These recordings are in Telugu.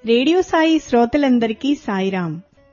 రేడియో సాయి శ్రోతలందరికీ సాయిరాం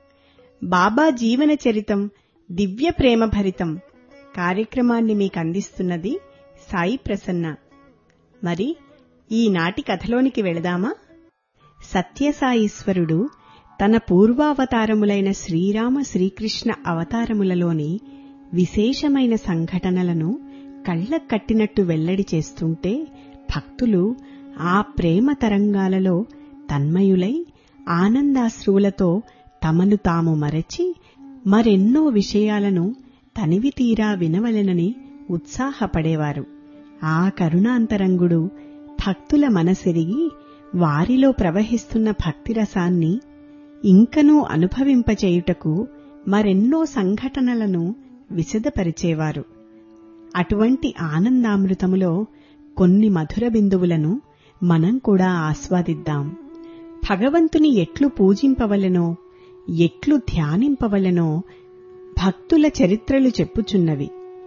బాబా జీవన చరితం దివ్య ప్రేమ భరితం కార్యక్రమాన్ని మీకు అందిస్తున్నది సాయి ప్రసన్న మరి ఈనాటి కథలోనికి వెళదామా సత్యసాయీశ్వరుడు తన పూర్వావతారములైన శ్రీరామ శ్రీకృష్ణ అవతారములలోని విశేషమైన సంఘటనలను కళ్లక్ కట్టినట్టు వెల్లడి చేస్తుంటే భక్తులు ఆ ప్రేమ తరంగాలలో తన్మయులై ఆనందాశ్రువులతో తమను తాము మరచి మరెన్నో విషయాలను తనివి తీరా వినవలెనని ఉత్సాహపడేవారు ఆ కరుణాంతరంగుడు భక్తుల మనసెరిగి వారిలో ప్రవహిస్తున్న భక్తిరసాన్ని ఇంకనూ అనుభవింపచేయుటకు మరెన్నో సంఘటనలను విశదపరిచేవారు అటువంటి ఆనందామృతములో కొన్ని మధుర బిందువులను మనం కూడా ఆస్వాదిద్దాం భగవంతుని ఎట్లు పూజింపవలెనో ఎట్లు ధ్యానింపవలెనో భక్తుల చరిత్రలు చెప్పుచున్నవి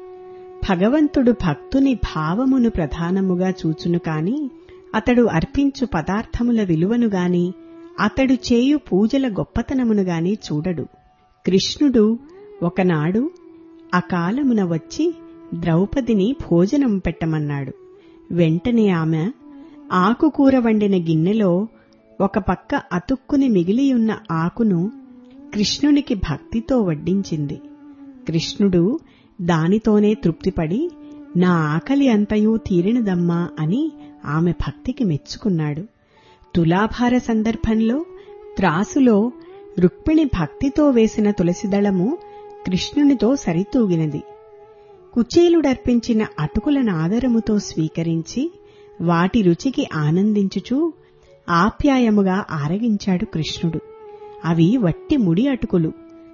భగవంతుడు భక్తుని భావమును ప్రధానముగా చూచును కాని అతడు అర్పించు పదార్థముల విలువను గాని అతడు చేయు పూజల గొప్పతనమును గాని చూడడు కృష్ణుడు ఒకనాడు అకాలమున వచ్చి ద్రౌపదిని భోజనం పెట్టమన్నాడు వెంటనే ఆమె ఆకుకూర వండిన గిన్నెలో ఒక పక్క అతుక్కుని మిగిలియున్న ఆకును కృష్ణునికి భక్తితో వడ్డించింది కృష్ణుడు దానితోనే తృప్తిపడి నా ఆకలి అంతయూ తీరినదమ్మా అని ఆమె భక్తికి మెచ్చుకున్నాడు తులాభార సందర్భంలో త్రాసులో రుక్మిణి భక్తితో వేసిన తులసిదళము కృష్ణునితో సరితూగినది కుచేలుడర్పించిన అటుకులను ఆదరముతో స్వీకరించి వాటి రుచికి ఆనందించుచూ ఆప్యాయముగా ఆరగించాడు కృష్ణుడు అవి వట్టి ముడి అటుకులు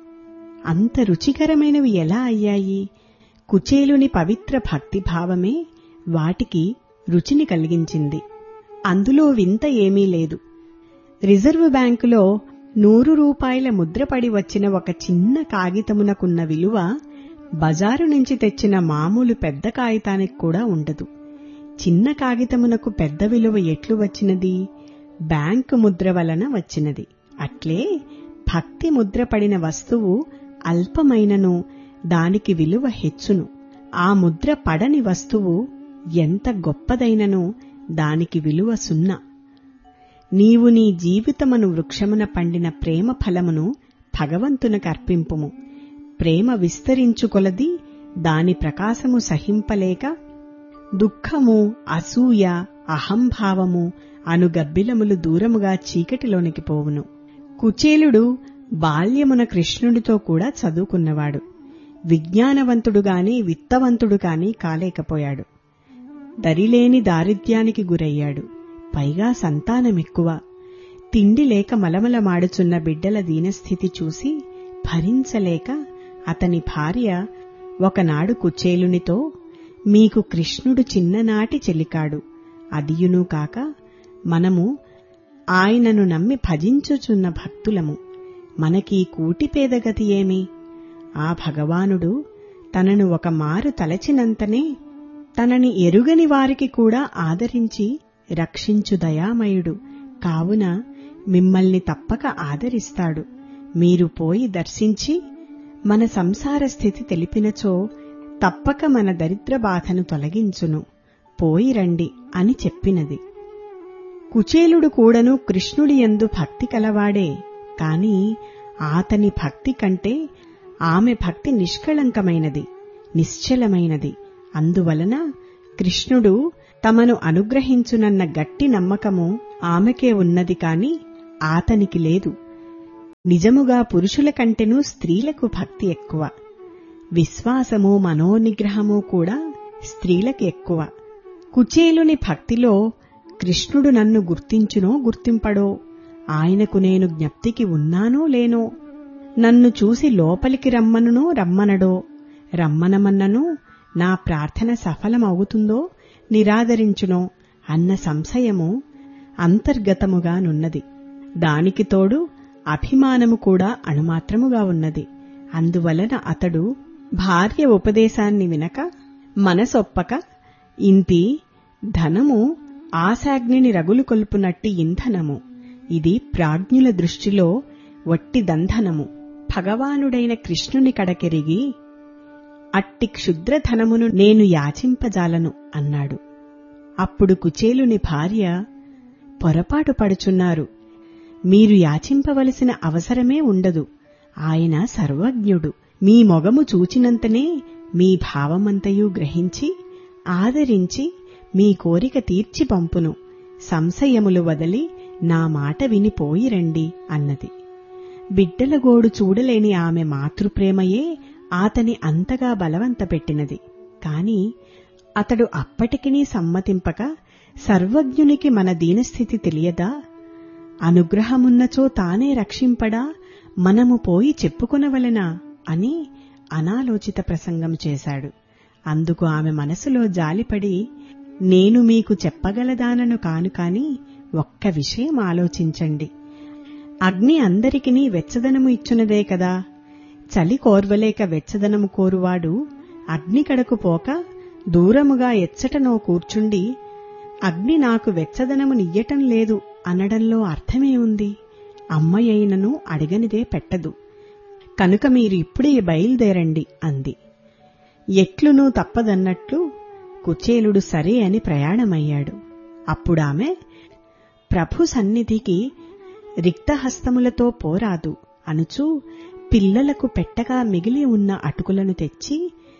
అంత రుచికరమైనవి ఎలా అయ్యాయి కుచేలుని పవిత్ర భక్తిభావమే వాటికి రుచిని కలిగించింది అందులో వింత ఏమీ లేదు రిజర్వ్ బ్యాంకులో నూరు రూపాయల ముద్రపడి వచ్చిన ఒక చిన్న కాగితమునకున్న విలువ బజారు నుంచి తెచ్చిన మామూలు పెద్ద కాగితానికి కూడా ఉండదు చిన్న కాగితమునకు పెద్ద విలువ ఎట్లు వచ్చినది బ్యాంకు ముద్ర వలన వచ్చినది అట్లే భక్తి ముద్ర పడిన వస్తువు అల్పమైనను దానికి విలువ హెచ్చును ఆ ముద్ర పడని వస్తువు ఎంత గొప్పదైనను దానికి విలువ సున్నా నీవు నీ జీవితమును వృక్షమున పండిన ప్రేమ ఫలమును భగవంతునకు అర్పింపుము ప్రేమ విస్తరించుకొలది దాని ప్రకాశము సహింపలేక దుఃఖము అసూయ అహంభావము అను గబ్బిలములు దూరముగా చీకటిలోనికి పోవును కుచేలుడు బాల్యమున కృష్ణుడితో కూడా చదువుకున్నవాడు విజ్ఞానవంతుడు గాని విత్తవంతుడు కాని కాలేకపోయాడు దరిలేని దారిద్ర్యానికి గురయ్యాడు పైగా సంతానమెక్కువ తిండి లేక మలమలమాడుచున్న బిడ్డల దీనస్థితి చూసి భరించలేక అతని భార్య ఒకనాడు కుచేలునితో మీకు కృష్ణుడు చిన్ననాటి చెలికాడు అదియునూ కాక మనము ఆయనను నమ్మి భజించుచున్న భక్తులము మనకీ కూటిపేదగతి ఏమి ఆ భగవానుడు తనను ఒక మారు తలచినంతనే తనని ఎరుగని వారికి కూడా ఆదరించి రక్షించు దయామయుడు కావున మిమ్మల్ని తప్పక ఆదరిస్తాడు మీరు పోయి దర్శించి మన సంసార స్థితి తెలిపినచో తప్పక మన దరిద్ర బాధను తొలగించును పోయి రండి అని చెప్పినది కుచేలుడు కూడను కృష్ణుడి యందు భక్తి కలవాడే కాని ఆతని భక్తి కంటే ఆమె భక్తి నిష్కళంకమైనది నిశ్చలమైనది అందువలన కృష్ణుడు తమను అనుగ్రహించునన్న గట్టి నమ్మకము ఆమెకే ఉన్నది కాని ఆతనికి లేదు నిజముగా పురుషుల కంటెనూ స్త్రీలకు భక్తి ఎక్కువ విశ్వాసము మనోనిగ్రహము కూడా స్త్రీలకు ఎక్కువ కుచేలుని భక్తిలో కృష్ణుడు నన్ను గుర్తించునో గుర్తింపడో ఆయనకు నేను జ్ఞప్తికి ఉన్నానో లేనో నన్ను చూసి లోపలికి రమ్మనునో రమ్మనడో రమ్మనమన్నను నా ప్రార్థన సఫలమవుతుందో నిరాదరించునో అన్న సంశయము అంతర్గతముగానున్నది దానికి తోడు అభిమానము కూడా అణుమాత్రముగా ఉన్నది అందువలన అతడు భార్య ఉపదేశాన్ని వినక మనసొప్పక ఇంతి ధనము ఆశాగ్నిని రగులు కొల్పునట్టి ఇంధనము ఇది ప్రాజ్ఞుల దృష్టిలో వట్టి దంధనము భగవానుడైన కృష్ణుని కడకెరిగి అట్టి క్షుద్రధనమును నేను యాచింపజాలను అన్నాడు అప్పుడు కుచేలుని భార్య పొరపాటు పడుచున్నారు మీరు యాచింపవలసిన అవసరమే ఉండదు ఆయన సర్వజ్ఞుడు మీ మొగము చూచినంతనే మీ భావమంతయు గ్రహించి ఆదరించి మీ కోరిక తీర్చి పంపును సంశయములు వదలి నా మాట వినిపోయి రండి అన్నది బిడ్డల గోడు చూడలేని ఆమె మాతృప్రేమయే ఆతని అంతగా బలవంతపెట్టినది కాని అతడు అప్పటికినీ సమ్మతింపక సర్వజ్ఞునికి మన దీనస్థితి తెలియదా అనుగ్రహమున్నచో తానే రక్షింపడా మనము పోయి చెప్పుకొనవలెనా అని అనాలోచిత ప్రసంగం చేశాడు అందుకు ఆమె మనసులో జాలిపడి నేను మీకు చెప్పగలదానను కాను కాని ఒక్క విషయం ఆలోచించండి అగ్ని అందరికినీ వెచ్చదనము ఇచ్చునదే కదా చలి కోర్వలేక వెచ్చదనము కోరువాడు అగ్ని కడకు పోక దూరముగా ఎచ్చటనో కూర్చుండి అగ్ని నాకు వెచ్చదనము నియ్యటం లేదు అనడంలో అర్థమే ఉంది అమ్మయైనను అడిగనిదే పెట్టదు కనుక మీరు ఇప్పుడే బయలుదేరండి అంది ఎట్లునూ తప్పదన్నట్లు కుచేలుడు సరే అని ప్రయాణమయ్యాడు అప్పుడామె ప్రభు సన్నిధికి రిక్తహస్తములతో పోరాదు అనుచూ పిల్లలకు పెట్టగా మిగిలి ఉన్న అటుకులను తెచ్చి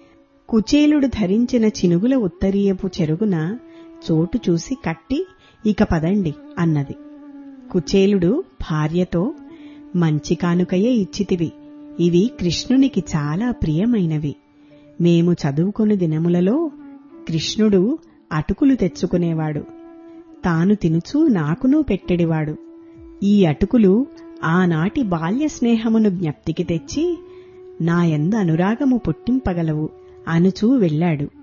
కుచేలుడు ధరించిన చినుగుల ఉత్తరీయపు చెరుగున చోటు చూసి కట్టి ఇక పదండి అన్నది కుచేలుడు భార్యతో మంచి కానుకయే ఇచ్చితివి ఇవి కృష్ణునికి చాలా ప్రియమైనవి మేము చదువుకొను దినములలో కృష్ణుడు అటుకులు తెచ్చుకునేవాడు తాను తినుచూ నాకునూ పెట్టెడివాడు ఈ అటుకులు ఆనాటి బాల్య స్నేహమును జ్ఞప్తికి తెచ్చి నా ఎందు అనురాగము పుట్టింపగలవు అనుచూ వెళ్ళాడు